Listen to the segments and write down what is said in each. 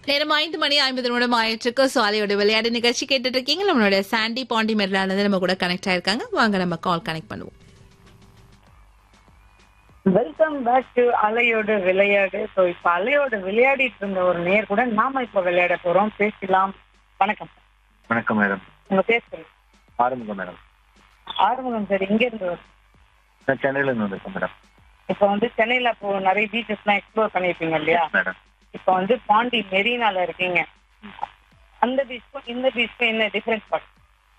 நேரம் ஐந்து மணி ஐம்பது நிமிடம் ஆயிடுச்சு சாலையோட விளையாட்டு நிகழ்ச்சி கேட்டுட்டு இருக்கீங்க நம்மளுடைய சாண்டி பாண்டி மெர்லானது நம்ம கூட கனெக்ட் ஆயிருக்காங்க வாங்க நம்ம கால் கனெக்ட் பண்ணுவோம் வெல்கம் பேக் டு அலையோட விளையாடு ஸோ இப்போ அலையோட விளையாடிட்டு இருந்த ஒரு நேர் கூட நாம இப்போ விளையாட போறோம் பேசலாம் வணக்கம் வணக்கம் மேடம் உங்க பேர் சொல்லுங்க ஆரம்பிங்க மேடம் ஆறுமுகம் சார் இங்க இருந்து வரும் நான் சென்னையில இருந்து வந்திருக்கேன் மேடம் இப்போ வந்து சென்னையில இப்போ நிறைய பீச்சஸ்லாம் எக்ஸ்ப்ளோர் பண்ணிருப்பீங்க இல்லையா மேடம் இப்போ வந்து பாண்டி மெரினால இருக்கீங்க அந்த பீச்சுக்கும் இந்த பீச்சுக்கும் என்ன டிஃபரன்ஸ் பார்க்க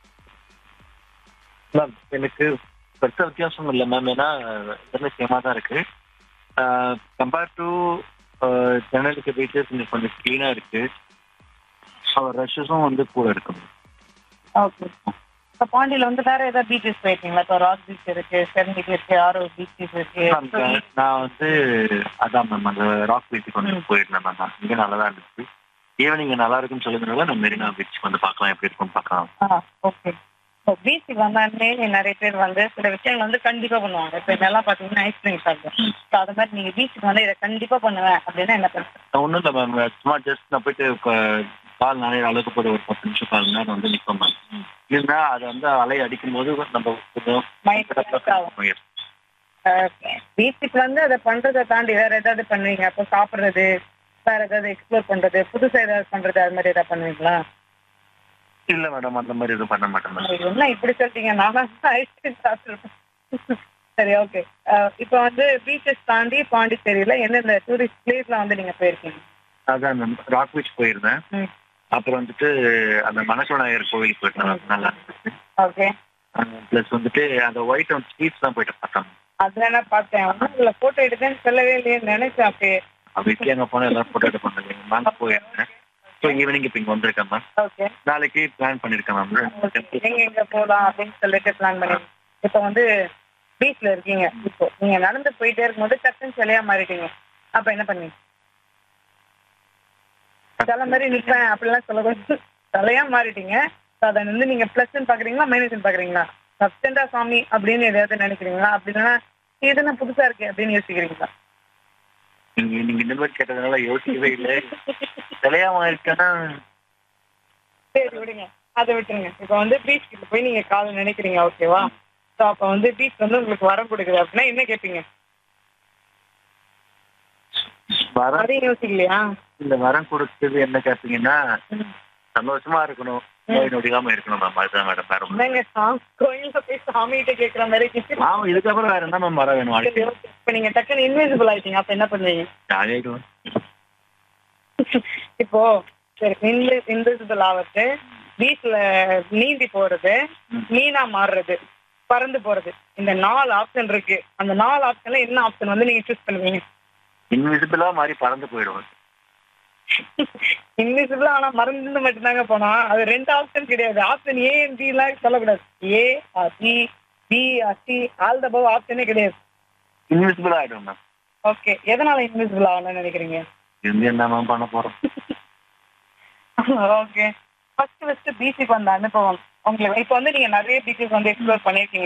மேம் எனக்கு பெருசா வித்தியாசம் இல்லை மேம் ஏன்னா எல்லாமே சேமா தான் இருக்கு கம்பேர் டு சென்னையில் இருக்க பீச்சஸ் இன்னைக்கு கொஞ்சம் க்ளீனா இருக்கு ரஷ்ஷஸும் வந்து கூட இருக்கு ஓகே இப்போ பாண்டியில வந்து வேற ஏதாவது பீச்சஸ் போயிருக்கீங்களா இப்போ ராக் பீச் இருக்கு சென் பீச் இருக்கு ஆரோ பீச்சஸ் இருக்கு மேம் நான் வந்து அதான் மேம் அந்த ராக் பீச்சுக்கு வந்து போயிருந்தேன் மேம் இங்க நல்லா தான் இருந்துச்சு ஈவினிங் நல்லா இருக்குன்னு சொல்லுறதுனால நான் மெரினா பீச் வந்து பார்க்கலாம் எப்படி இருக்கும்னு பார்க்கலாம் ஓகே இப்போ பீச்சுக்கு வந்தாலுமே நிறைய பேர் வந்து சில விஷயங்கள் வந்து கண்டிப்பா பண்ணுவாங்க இப்போ இதெல்லாம் பாத்தீங்கன்னா ஐஸ்கிரீம் சாப்பிடுவோம் ஸோ அது மாதிரி நீங்க பீச்சுக்கு வந்து இதை கண்டிப்பா பண்ணுவேன் அப்படின்னா என்ன பண்ணுறேன் ஒன்றும் இல்லை மேம் சும்மா ஜஸ்ட் நான் போயிட்டு க- கால் நிறைய அளவுக்கு போட்டு ஒரு பத்து நிமிஷம் கால் நேரம் வந்து நிற்போம் மேம் இல்லைன்னா அது வந்து அலை அடிக்கும் போது நம்ம கொஞ்சம் Mind relax ஆகும். Yes. பீச்சுக்கு வந்து அதை பண்றதை தாண்டி வேற ஏதாவது பண்ணுவீங்க அப்போ சாப்பிடுறது வேற ஏதாவது எக்ஸ்ப்ளோர் பண்றது புதுசா ஏதாவது பண்றது அது மாதிரி ஏதாவது பண்ணுவீங்களா இல்ல மேடம் அந்த மாதிரி எதுவும் பண்ண மாட்டேன் மேடம் என்ன இப்படி சொல்லிட்டீங்க நான் ஐஸ்கிரீம் சாப்பிட்டுருப்பேன் சரி ஓகே இப்போ வந்து பீச்சஸ் தாண்டி பாண்டிச்சேரியில எந்தெந்த டூரிஸ்ட் பிளேஸ்ல வந்து நீங்க போயிருக்கீங்க அதான் மேம் ராக் பீச் போயிருந்தேன் ம் அப்புறம் வந்துட்டு அந்த மணக்கநாயகர் கோவில் போயிட்டேன் நல்லா இருந்துச்சு ஓகே ப்ளஸ் வந்துட்டு அந்த ஒயிட் அண்ட் ஸ்வீட்ஸ் தான் போயிட்டு பார்த்தோம் அதான் பார்த்தேன் ஒன்றும் இல்லை ஃபோட்டோ எடுத்தேன்னு சொல்லவே இல்லையே நினைச்சேன் அப்படியே வீட்டுல அங்கே போனால் எல்லாரும் ஃபோட்டோ எடுப்பாங்க மேம் போயிருந்தேன் ஸோ ஈவினிங் இப்போ இங்கே வந்திருக்கேன் மேம் ஓகே நாளைக்கு பிளான் பண்ணியிருக்கேன் மேம் எங்க எங்க போகலாம் அப்படின்னு சொல்லிட்டு பிளான் பண்ணி இப்போ வந்து பீச்ல இருக்கீங்க இப்போ நீங்க நடந்து போயிட்டே இருக்கும்போது டக்குன்னு சிலையா மாறிட்டீங்க அப்ப என்ன பண்ணீங்க சில மாதிரி நிற்பேன் அப்படிலாம் சொல்லக்கூடாது சிலையா மாறிட்டீங்க So அதை வந்து நீங்க பிளஸ் பாக்குறீங்களா மைனஸ் பாக்குறீங்களா சப்ஸ்டண்டா சாமி அப்படின்னு எதையாவது நினைக்கிறீங்களா அப்படின்னா இது என்ன புதுசா இருக்கு அப்படின்னு யோசிக்கிறீங்களா நீங்க நீங்க இந்த மாதிரி கேட்டதுனால யோசிக்கவே இல்லை சிலையாம இருக்கேன்னா சரி விடுங்க அதை விட்டுருங்க இப்போ வந்து பீச் கிட்ட போய் நீங்க காலை நினைக்கிறீங்க ஓகேவா ஸோ அப்போ வந்து பீச் வந்து உங்களுக்கு வரம் கொடுக்குது அப்படின்னா என்ன கேட்பீங்க வரம் அதையும் யோசிக்கலையா இந்த வரம் கொடுத்தது என்ன கேட்டீங்கன்னா சந்தோஷமா இருக்கணும் நோய் நொடிக்காம இருக்கணும் மேம் அதுதான் மேடம் வேற ஒண்ணும் இல்ல. என்னங்க சாமி கோயில்ல போய் சாமிகிட்ட கேட்குற மாதிரி இருக்கு. ஆமா இதுக்கப்புறம் வேற என்ன மேம் வரம் வேணும் சரி, வாழ்க்கை okay. இப்ப நீங்க டக்குன்னு இன்விசிபிள் ஆயிட்டீங்க அப்ப என்ன பண்ணுவீங்க ஜாலியாயிடுவேன் இப்போ சரி இன்விசிபிள் ஆகிறது பீச்ல நீந்தி போறது மீனா மாறுறது பறந்து போறது இந்த நாலு ஆப்ஷன் இருக்கு அந்த நாலு ஆப்ஷன்ல என்ன ஆப்ஷன் வந்து நீங்க சூஸ் பண்ணுவீங்க இன்விசிபிளா மாதிரி பறந்து போயிடுவேன் இன்விசிபிள் ஆனா மறந்து மட்டும்தாங்க போனா அது ரெண்டு ஆப்ஷன் கிடையாது ஆப்ஷன் ஏ பி எல்லாம் சொல்லக்கூடாது A C B C all the pow ஆப்ஷனே கிடையாது இன்விசிபிளா ஆயிடுவேன் மேம் ஓகே எதனால இன்விசிபிள் ஆகணும்னு நினைக்கிறீங்க இருந்து என்ன மேம் பண்ண போறோம் ஓகே ஃபர்ஸ்ட் ஃபர்ஸ்ட் பீச்சுக்கு வந்த அனுபவம் உங்களுக்கு இப்போ வந்து நீங்க நிறைய பீச்சஸ் வந்து எக்ஸ்ப்ளோர் பண்ணிருக்கீங்க